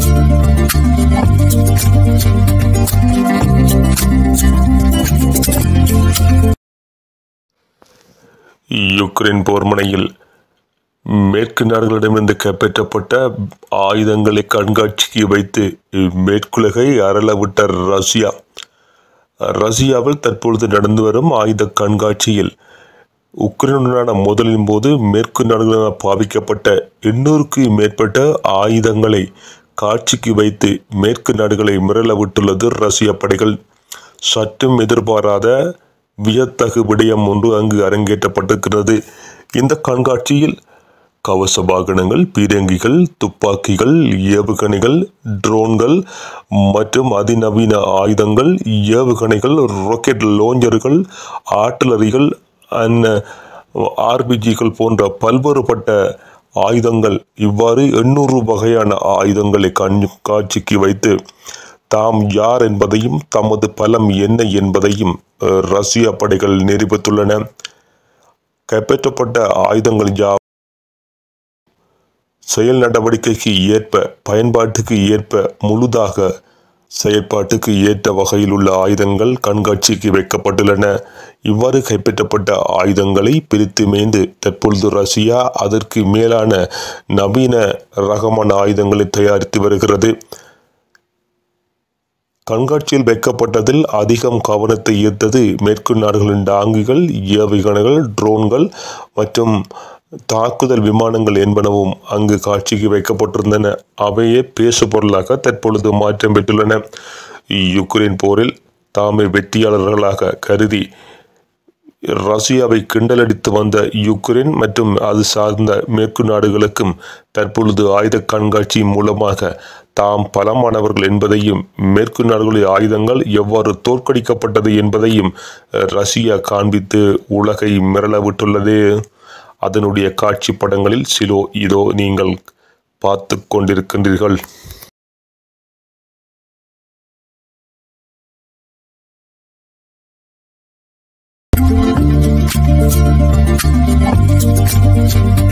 Ukraine போர் முனையில் மேற்கு நாடுகளிடமிருந்து கைப்பற்றப்பட்ட ஆயுதங்களை கண்காட்சிக்கு வைத்து மேற்குலகை அரளவிட்ட ரஷ்யா ரஷ்யாவில் தற்பொழுது நடந்து வரும் ஆயுத கண்காட்சியில் உக்ரைனுடனான மோதலின் போது மேற்கு நாடுகளால் பாவிக்கப்பட்ட எண்ணூறுக்கு மேற்பட்ட ஆயுதங்களை காட்சிக்கு வைத்து மேற்கு நாடுகளை மிரள விட்டுள்ளது ரஷ்ய படைகள் சற்றும் எதிர்பாராத வியத்தகு விடயம் ஒன்று அங்கு அரங்கேற்றப்பட்டிருக்கிறது இந்த கண்காட்சியில் கவச வாகனங்கள் பீரங்கிகள் துப்பாக்கிகள் ஏவுகணைகள் ட்ரோன்கள் மற்றும் அதிநவீன ஆயுதங்கள் ஏவுகணைகள் ராக்கெட் லாஞ்சர்கள் ஆர்டிலரிகள் அண்ட் ஆர்பிஜிகள் போன்ற பல்வேறுபட்ட ஆயுதங்கள் இவ்வாறு எண்ணூறு வகையான ஆயுதங்களை கண் காட்சிக்கு வைத்து தாம் யார் என்பதையும் தமது பலம் என்ன என்பதையும் அஹ், ரஷ்ய படைகள் நிரூபித்துள்ளன கைப்பற்றப்பட்ட ஆயுதங்கள் யா செயல் நடவடிக்கைக்கு ஏற்ப பயன்பாட்டுக்கு ஏற்ப முழுதாக செயற்பாட்டுக்கு ஏற்ற வகையில் உள்ள ஆயுதங்கள் கண்காட்சிக்கு வைக்கப்பட்டுள்ளன இவ்வாறு கைப்பற்றப்பட்ட ஆயுதங்களை பிரித்து மேய்ந்து தற்பொழுது ரஷ்யா அதற்கு மேலான நவீன ரகமான ஆயுதங்களை தயாரித்து வருகிறது கண்காட்சியில் வைக்கப்பட்டதில் அதிகம் கவனத்தை ஈர்த்தது மேற்கு நாடுகளின் டாங்கிகள் ஏவுகணைகள் ட்ரோன்கள் மற்றும் தாக்குதல் விமானங்கள் என்பனவும் அங்கு காட்சிக்கு வைக்கப்பட்டிருந்தன அவையே பேசு பொருளாக தற்பொழுது மாற்றம் பெற்றுள்ளன யுக்ரைன் போரில் தாமே வெற்றியாளர்களாக கருதி ரஷ்யாவை கிண்டலடித்து வந்த யுக்ரைன் மற்றும் அது சார்ந்த மேற்கு நாடுகளுக்கும் தற்பொழுது ஆயுத கண்காட்சி மூலமாக தாம் பலமானவர்கள் என்பதையும் மேற்கு நாடுகளின் ஆயுதங்கள் எவ்வாறு தோற்கடிக்கப்பட்டது என்பதையும் அஹ், ரஷ்யா காண்பித்து உலகை மிரள விட்டுள்ளது அதனுடைய காட்சி படங்களில் சிலோ இதோ நீங்கள் பார்த்து கொண்டிருக்கின்றீர்கள் Thank you.